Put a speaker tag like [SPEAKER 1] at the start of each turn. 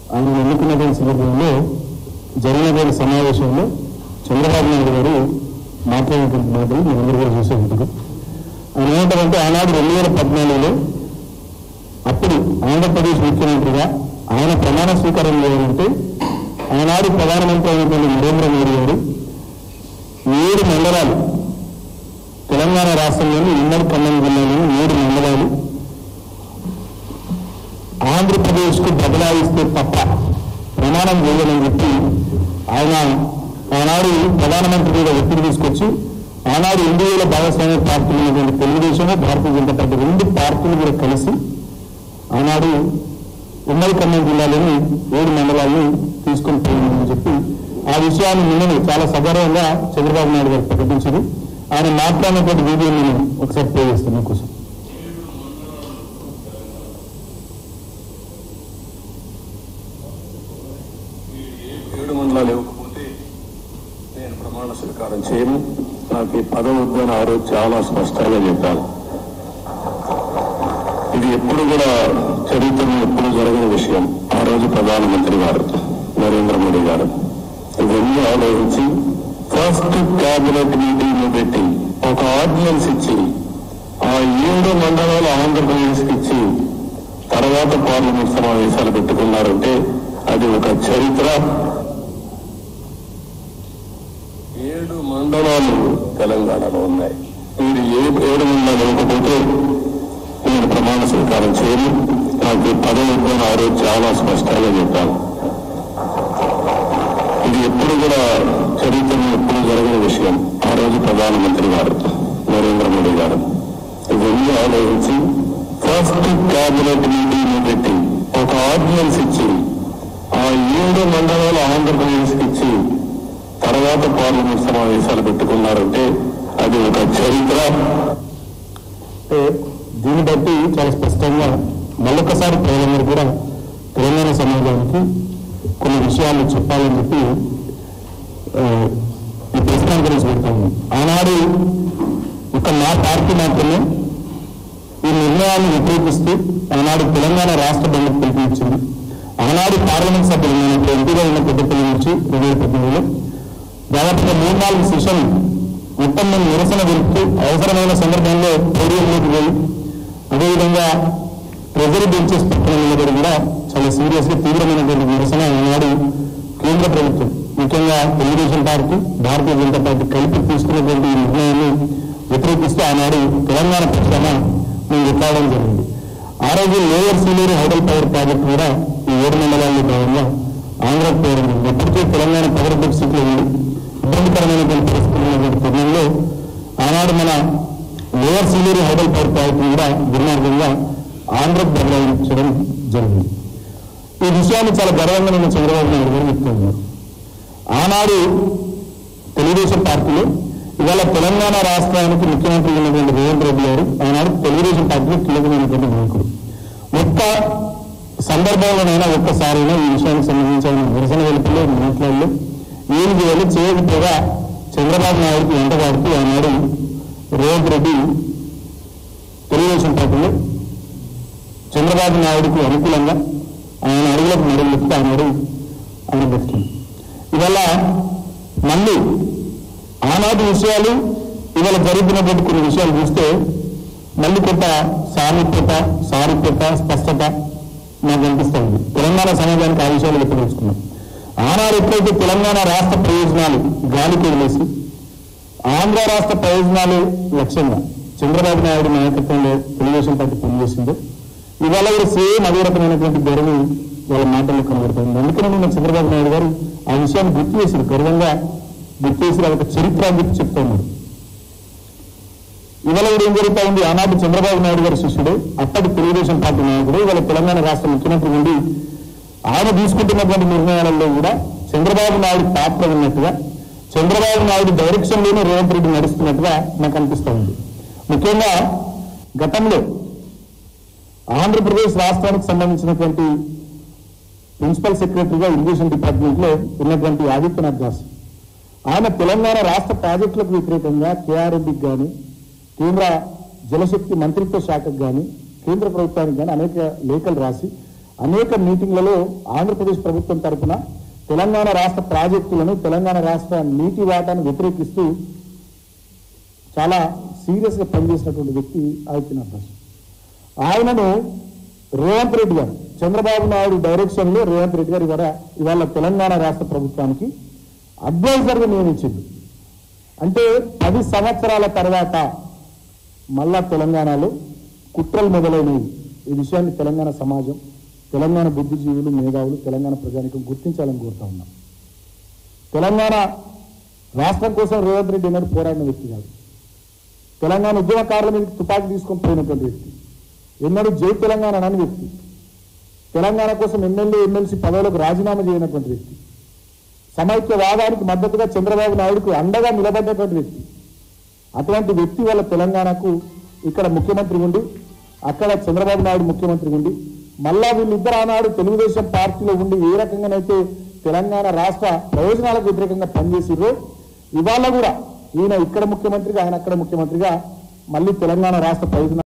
[SPEAKER 1] ఆయన ఎన్నుకున్నటువంటి సందర్భంలో జరిగినటువంటి సమావేశంలో చంద్రబాబు నాయుడు గారు మాట్లాడినటువంటి మాటలు మీ అందరూ కూడా చూసే ఉంటారు ఆయన ఏమంటారంటే ఆనాడు రెండు వేల పద్నాలుగులో అప్పుడు ఆంధ్రప్రదేశ్ ముఖ్యమంత్రిగా ఆయన ప్రమాణ స్వీకారం చేయాలంటే ఆనాడు ప్రధానమంత్రి అయినటువంటి నరేంద్ర మోడీ గారు ఏడు మండలాలు తెలంగాణ రాష్ట్రంలోని ఉమ్మడి ఖమ్మం జిల్లాలోని ఏడు మండలాలు ఆంధ్రప్రదేశ్కు బదలాయిస్తే తప్ప ప్రమాణం చేయలేని చెప్పి ఆయన ఆనాడు ప్రధానమంత్రి మీద ఒత్తిడి తీసుకొచ్చి ఆనాడు ఎన్డీఏలో భాగస్వామ్య పార్టీలు ఉన్నటువంటి తెలుగుదేశం భారతీయ జనతా పార్టీ రెండు పార్టీలు కూడా కలిసి ఆనాడు ఉమ్మడి ఖమ్మం జిల్లాలోని ఏడు మండలాలను తీసుకొని పోయిందని చెప్పి ఆ విషయాన్ని నిన్ననే చాలా సగర్వంగా చంద్రబాబు నాయుడు గారు ప్రకటించారు ఆయన మాట్లాడినటువంటి వీడియో నేను ఒకసారి ప్లే చేస్తాను కోసం
[SPEAKER 2] ఏడు మండలాలు ఇవ్వకపోతే నేను ప్రమాణ స్వీకారం చేయను నాకు ఈ పదవి వద్దని ఆ రోజు చాలా స్పష్టంగా చెప్పాను ఇది ఎప్పుడు కూడా చరిత్రలో ఎప్పుడు జరగని విషయం ఆ రోజు ప్రధానమంత్రి గారు నరేంద్ర మోడీ గారు ఇవన్నీ ఆలోచించి ఫస్ట్ క్యాబినెట్ మీటింగ్ పెట్టి ఒక ఆర్డినెన్స్ ఇచ్చి ఆ ఏడు మండలాలు ఆంధ్రప్రదేశ్కి ఇచ్చి తర్వాత పార్లమెంట్ సమావేశాలు పెట్టుకున్నారంటే అది ఒక చరిత్ర ఏడు మండలాలు తెలంగాణలో ఉన్నాయి మీరు ఏ ఏడు మండలాలు ఇవ్వకపోతే నేను ప్రమాణ స్వీకారం చేయను నాకు ఈ పదవి ఇవ్వని ఆ రోజు చాలా స్పష్టంగా చెప్పాను ఇది ఎప్పుడు కూడా చరిత్రలో ఎప్పుడు జరగని విషయం ఆ రోజు ప్రధానమంత్రి గారు నరేంద్ర మోడీ గారు ఇవన్నీ ఆలోచించి ఫస్ట్ క్యాబినెట్ మీటింగ్ పెట్టి ఒక ఆర్డినెన్స్ ఇచ్చి ఆ ఏడు మండలాలు ఆంధ్రప్రదేశ్కి ఇచ్చి తర్వాత పార్లమెంట్ సమావేశాలు పెట్టుకున్నారంటే అది ఒక చరిత్ర
[SPEAKER 1] అంటే దీన్ని బట్టి చాలా స్పష్టంగా మళ్ళొకసారి ప్రజలందరూ కూడా తెలంగాణ సమాజానికి కొన్ని విషయాలు చెప్పాలని చెప్పి ఆ, ఈ ప్రెస్ కాన్ఫరెన్స్ పెడతాము ఆనాడు ఒక మా పార్టీ మాత్రమే ఈ నిర్ణయాన్ని వ్యతిరేకిస్తూ ఆనాడు తెలంగాణ రాష్ట్ర బంధుకు పిలుపునిచ్చింది ఆనాడు పార్లమెంట్ సభ్యులు నేను ఎంపీగా ఉన్న పెద్దపల్లి నుంచి రెండు వేల పద్దెనిమిదిలో దాదాపుగా మూడు నాలుగు సెషన్ మొత్తం మేము నిరసన తెలుపుతూ అవసరమైన సందర్భంలో పోడియంలోకి పోయి అదేవిధంగా ట్రెజరీ బెంచెస్ పక్కన నిలబడి కూడా చాలా సీరియస్ గా తీవ్రమైనటువంటి నిరసన ఆనాడు కేంద్ర ప్రభుత్వం ముఖ్యంగా తెలుగుదేశం పార్టీ భారతీయ జనతా పార్టీ కలిపి తీసుకున్నటువంటి ఈ నిర్ణయాన్ని వ్యతిరేకిస్తూ ఆనాడు తెలంగాణ పక్షాన మేము కొట్లాడడం జరిగింది ఆ రోజు lower Sileru hydel power project కూడా ఈ ఏడు మండలాల్లో భాగంగా ఆంధ్రకు పోవడం జరిగింది ఎప్పటికే తెలంగాణ పవర్ పరిస్థితులు ఉంది ఇబ్బందికరమైనటువంటి పరిస్థితులు ఉన్నటువంటి తరుణంలో ఆనాడు మన lower Sileru hydel power project కూడా దుర్మార్గంగా ఆంధ్రకు బదలాయించడం జరిగింది ఈ విషయాన్ని చాలా గర్వంగా నేను చంద్రబాబు నాయుడు గారు చెప్తున్నారు ఆనాడు తెలుగుదేశం పార్టీలో ఇవాళ తెలంగాణ రాష్ట్రానికి ముఖ్యమంత్రి ఉన్నటువంటి రేవంత్ రెడ్డి గారు ఆనాడు తెలుగుదేశం పార్టీలో కీలకమైనటువంటి నాయకుడు ఒక్క సందర్భంలోనైనా ఒక్కసారైనా ఈ విషయానికి సంబంధించి ఆయన నిరసన వెలుపులో మాట్లాడలు ఏం చేయాలి చేయకపోగా చంద్రబాబు నాయుడుకి వెంటబడుతూ ఆనాడు రేవంత్ రెడ్డి తెలుగుదేశం పార్టీలో చంద్రబాబు నాయుడుకు అనుకూలంగా ఆయన అడుగులకు మెడలు చెప్తే ఆనాడు ఆయన బతికింది ఇవాళ మళ్ళీ ఆనాటి విషయాలు ఇవాళ జరుగుతున్నటువంటి కొన్ని విషయాలు చూస్తే మళ్ళీ కొంత సామీప్యత సారూప్యత స్పష్టత నాకు అనిపిస్తూ ఉంది తెలంగాణ సమాజానికి ఆ విషయాలు వ్యక్తపరుచుకున్నాం ఆనాడు ఎప్పుడైతే తెలంగాణ రాష్ట్ర ప్రయోజనాలు గాలికి వదిలేసి ఆంధ్ర రాష్ట్ర ప్రయోజనాలు లక్ష్యంగా చంద్రబాబు నాయుడు నాయకత్వంలో తెలుగుదేశం పార్టీ పనిచేసిందో ఇవాళ కూడా సేమ్ అదే రకమైనటువంటి ధోరణి వాళ్ళ మాటల్లో కనబడుతుంది అందుకనే నేను చంద్రబాబు నాయుడు గారు ఆ విషయాన్ని గుర్తు చేశారు గర్వంగా గుర్తు చేసి అదొక చరిత్ర అని చెప్పి చెప్తా ఉన్నారు ఇవాళ కూడా ఏం జరుగుతా ఉంది ఆనాటి చంద్రబాబు నాయుడు గారి శిష్యుడు అప్పటి తెలుగుదేశం పార్టీ నాయకుడు ఇవాళ తెలంగాణ రాష్ట్ర ముఖ్యమంత్రి ఉండి ఆయన తీసుకుంటున్నటువంటి నిర్ణయాలలో కూడా చంద్రబాబు నాయుడు పాత్ర ఉన్నట్టుగా చంద్రబాబు నాయుడు డైరెక్షన్ లోనే రేవంత్ రెడ్డి నడుస్తున్నట్టుగా నాకు అనిపిస్తూ ఉంది ముఖ్యంగా గతంలో ఆంధ్రప్రదేశ్ రాష్ట్రానికి సంబంధించినటువంటి ప్రిన్సిపల్ సెక్రటరీగా ఇరిగేషన్ డిపార్ట్మెంట్ లో ఉన్నటువంటి ఆదిత్యనాథ్ దాస్ ఆయన తెలంగాణ రాష్ట్ర ప్రాజెక్టులకు వ్యతిరేకంగా కేఆర్ఎడ్డికి కానీ కేంద్ర జలశక్తి మంత్రిత్వ శాఖకు కానీ కేంద్ర ప్రభుత్వానికి కానీ అనేక లేఖలు రాసి అనేక మీటింగ్లలో ఆంధ్రప్రదేశ్ ప్రభుత్వం తరపున తెలంగాణ రాష్ట్ర ప్రాజెక్టులను తెలంగాణ రాష్ట్ర నీటి వాటాను వ్యతిరేకిస్తూ చాలా సీరియస్గా పనిచేసినటువంటి వ్యక్తి ఆదిత్యనాథ్ అబ్బాస్ ఆయనను రేవంత్ రెడ్డి గారు చంద్రబాబు నాయుడు డైరెక్షన్లో రేవంత్ రెడ్డి గారు ఇవాళ ఇవాళ తెలంగాణ రాష్ట్ర ప్రభుత్వానికి అడ్వైజర్గా నియమించింది అంటే పది సంవత్సరాల తర్వాత మళ్ళా తెలంగాణలో కుట్రలు మొదలైనవి ఈ విషయాన్ని తెలంగాణ సమాజం తెలంగాణ బుద్ధిజీవులు మేధావులు తెలంగాణ ప్రజానికం గుర్తించాలని కోరుతా ఉన్నాం తెలంగాణ రాష్ట్రం కోసం రేవంత్ రెడ్డి అన్నాడు పోరాడిన వ్యక్తి కాదు తెలంగాణ ఉద్యమకారుల మీద తుపాకీ తీసుకొని పోయినటువంటి వ్యక్తి ఎన్నడూ జై తెలంగాణ అనని వ్యక్తి తెలంగాణ కోసం ఎమ్మెల్యే ఎమ్మెల్సీ పదవులకు రాజీనామా చేయనటువంటి వ్యక్తి సమైక్యవాదానికి మద్దతుగా చంద్రబాబు నాయుడుకు అండగా నిలబడ్డటువంటి వ్యక్తి అటువంటి వ్యక్తి వల్ల తెలంగాణకు ఇక్కడ ముఖ్యమంత్రి ఉండి అక్కడ చంద్రబాబు నాయుడు ముఖ్యమంత్రి ఉండి మళ్ళా వీళ్ళిద్దరు ఆనాడు తెలుగుదేశం పార్టీలో ఉండి ఏ రకంగానైతే తెలంగాణ రాష్ట్ర ప్రయోజనాలకు వ్యతిరేకంగా పనిచేసిర్రో ఇవాళ కూడా ఈయన ఇక్కడ ముఖ్యమంత్రిగా ఆయన అక్కడ ముఖ్యమంత్రిగా మళ్ళీ తెలంగాణ రాష్ట్ర ప్రయోజనాలు